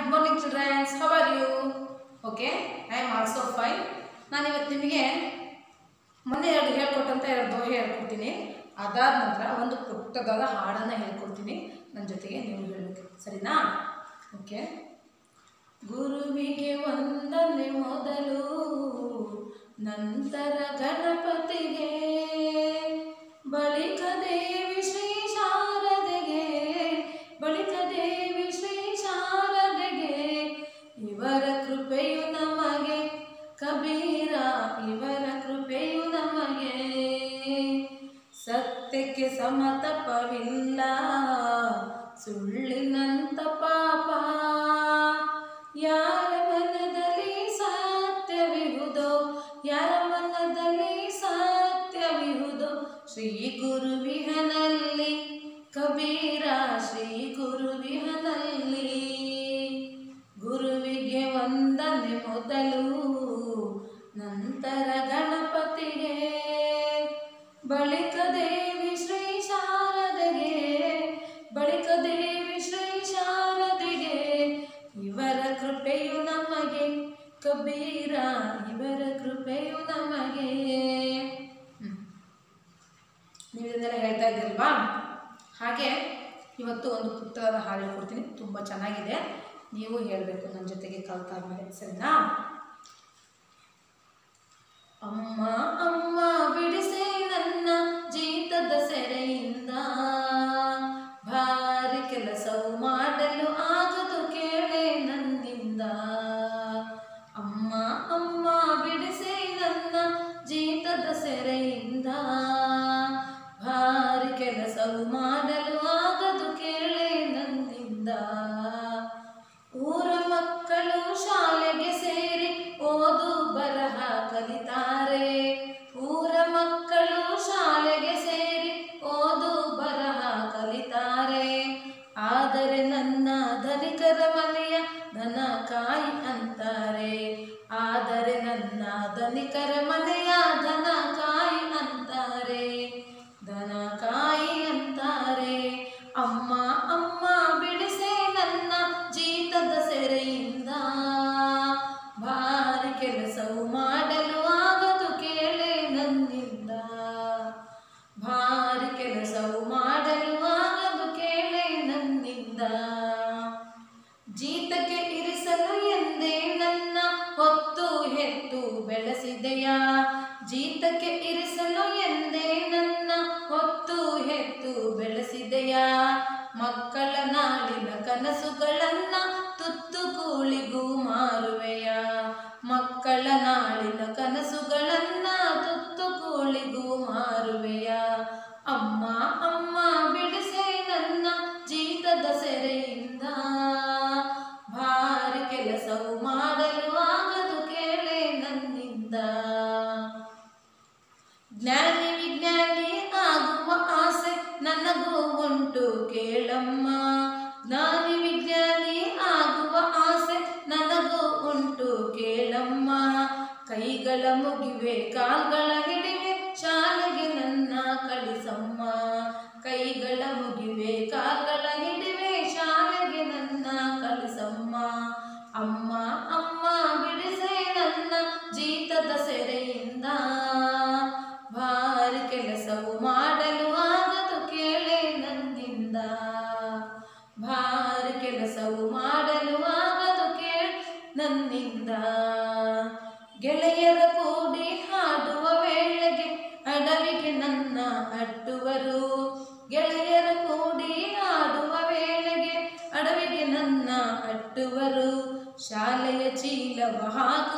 Good morning childrens how are you okay I am also fine ನಾನು ಇವತ್ತು ನಿಮಗೆ ಮೊನ್ನೆ ಎರಡು ಹೇಳ್ಕೊಟ್ಟಂತ ಎರಡು ದೋಹೆ ಹೇಳ್ಕೊಡ್ತೀನಿ ಅದಾದ ನಂತರ ಒಂದು ಪುಟ್ಟದಾದ ಹಾಡನ್ನು ಹೇಳ್ಕೊಡ್ತೀನಿ ನನ್ನ ಜೊತೆಗೆ ನೀವು ಹೇಳಬೇಕು ಸರಿನಾ ಓಕೆ ಗುರುವಿಗೆ ವಂದನೆ ಮೊದಲು ನಂತರ ಗಣಪತಿಗೆ ಬಳಿಕ ದೇವಿ ಶ್ರೀ ಶಾರದೆಗೆ ಬಳಿಕ ದೇವಿ ಶ್ರೀ ಶಾರದೆಗೆ ಇವರ ಕೃಪೆಯು ನಮಗೆ ಕಬೀರ ಇವರ ಕೃಪೆಯು ನಮಗೆ ಸತ್ಯಕ್ಕೆ ಸಮತಪವಿಲ್ಲ ಸುಳ್ಳಿನಂತ ಪಾಪ ಯಾರ ಮನದಲ್ಲಿ ಸತ್ಯವಿಹುದೋ ಯಾರ ಮನದಲ್ಲಿ ಸತ್ಯವಿಹುದೋ ಶ್ರೀ ಗುರುವಿಹನಲ್ಲಿ ಕಬೀರ ಶ್ರೀ ಗುರುವಿಹನಲ್ಲಿ ಗುರುವಿಗೆ ವಂದನೆ ಮೊದಲು ನಂತರ ಗಣಪತಿಗೆ ಬಳಿಕ ದೇವಿ ಶ್ರೀ ಶಾರದೆಗೆ ಬಳಿಕ ದೇವಿ ಶ್ರೀ ಶಾರದೆಗೆ ಇವರ ಕೃಪೆಯು ನಮಗೆ ಕಬೀರ ಇವರ ಕೃಪೆಯು ನಮಗೆ ಹ್ಮ್. ನೀವು ಇದನ್ನೆಲ್ಲ ಹೇಳ್ತಾ ಇದ್ದೀರಲ್ವಾ ಹಾಗೆ ಇವತ್ತು ಒಂದು ಪುಟ್ಟದಾದ ಹಾಡು ಹೇಳ್ಕೊಡ್ತೀನಿ ತುಂಬ ಚೆನ್ನಾಗಿದೆ ನೀವು ಹೇಳಬೇಕು ನನ್ನ ಜೊತೆಗೆ ಕಲ್ತಾದ್ಮೇಲೆ ಸರಿನಾ ಅಮ್ಮ ಅಮ್ಮ ಬಿಡಿಸೆ ನನ್ನ ಜೀತದ ಸೆರೆಯಿಂದ ಭಾರಿ ಕೆಲಸವು ಮಾಡಲು ಆಗದು ಕೇಳೆ ನನ್ನಿಂದ ಅಮ್ಮ ಅಮ್ಮ ಬಿಡಿಸೆ ನನ್ನ ಜೀತದ ಸೆರೆಯಿಂದ ಭಾರಿ ಕೆಲಸವು ಮಾಡಲು ಆಗದು ಕೇಳೆ ನನ್ನಿಂದ ಊರ ಮಕ್ಕಳು ಶಾಲೆಗೆ ಸೇರಿ ಓದು ಬರಹ ಕಲಿತಾರೆ ಊರ ಮಕ್ಕಳು ಶಾಲೆಗೆ ಸೇರಿ ಓದು ಬರಹ ಕಲಿತಾರೆ ಆದರೆ ನನ್ನ ಧನಿಕರ ಮನೆಯ ದನ ಕಾಯಿ ಅಂತಾರೆ ಆದರೆ ನನ್ನ ಧನಿಕರ ಮನೆಯ ದನ ಕಾಯಿ ಅಂತಾರೆ ದನ ಕಾಯಿ ಅಂತಾರೆ ಅಮ್ಮ ಅಮ್ಮ ಬಿಡಿಸೆ ನನ್ನ ಜೀತದ ಸೆರೆಯಿಂದ ಭಾರಿ ಕೆಲಸವು ಮಾಡಲು ಆಗದು ಕೇಳೆ ನನ್ನಿಂದ ಭಾರಿ ಕೆಲಸವು ಮಾಡಲು ಆಗದು ಕೇಳೆ ನನ್ನಿಂದ ಜೀತಕ್ಕೆ ಇರಿಸಲು ಎಂದೇ ನನ್ನ ಹೊತ್ತು ಹೆತ್ತು ಬೆಳೆಸಿದೆಯಾ ಜೀತಕ್ಕೆ ಇರಿಸಲು ಎಂದೇ ನನ್ನ ಹೊತ್ತು ಹೆತ್ತು ಬೆಳೆಸಿದೆಯಾ ಮಕ್ಕಳ ನಾಳಿನ ಕನಸುಗಳನ್ನ ತುತ್ತು ಕೂಳಿಗೂ ಮಾರುವೆಯ ಮಕ್ಕಳ ನಾಳಿನ ಕನಸುಗಳನ್ನ ತುತ್ತು ಕೂಳಿಗೂ ಮಾರುವೆಯ ಅಮ್ಮ ಅಮ್ಮ ಬಿಡಿಸೆ ನನ್ನ ಜೀತದ ಸೆರೆಯಿಂದ ಭಾರಿ ಕೆಲಸವು ಮಾಡಲು ಆಗದು ಕೇಳೆ ನನ್ನಿಂದ ಜ್ಞಾನಿ ವಿಜ್ಞಾನಿ ಆಗುವ ಆಸೆ ನನಗೂ ಉಂಟು ಕೇಳಮ್ಮ ಜ್ಞಾನಿ ವಿಜ್ಞಾನಿ ಆಗುವ ಆಸೆ ನನಗೂ ಉಂಟು ಕೇಳಮ್ಮ ಕೈಗಳ ಮುಗಿವೆ ಕಾಲ್ಗಳ ಹಿಡಿವೆ ಶಾಲೆಗೆ ನನ್ನ ಕಳಿಸಮ್ಮ ಕೈಗಳ ಮುಗಿವೆ ಕಾಲ್ಗಳ ಹಿಡಿವೆ ಶಾಲೆಗೆ ನನ್ನ ಕಳಿಸಮ್ಮ ಅಮ್ಮ ಅಮ್ಮ ಬಿಡಿಸೆ ನನ್ನ ಜೀತದ ಸೆರೆಯಿಂದ ಭಾರಿ ಕೆಲಸವು ಮಾಡಲು ಆಗದು ಕೇಳೆ ನನ್ನಿಂದ ಭಾರಿ ಕೆಲಸವು ಮಾಡಲು ಆಗದು ಕೇಳ ನನ್ನಿಂದ ಗೆಳೆಯರ ಕೂಡಿ ಹಾಡುವ ವೇಳೆಗೆ ಅಡವಿಗೆ ನನ್ನ ಅಟ್ಟುವರು ಗೆಳೆಯರ ಕೂಡಿ ಹಾಡುವ ವೇಳೆಗೆ ಅಡವಿಗೆ ನನ್ನ ಅಟ್ಟುವರು ಶಾಲೆಯ ಚೀಲವ ಹಾಕ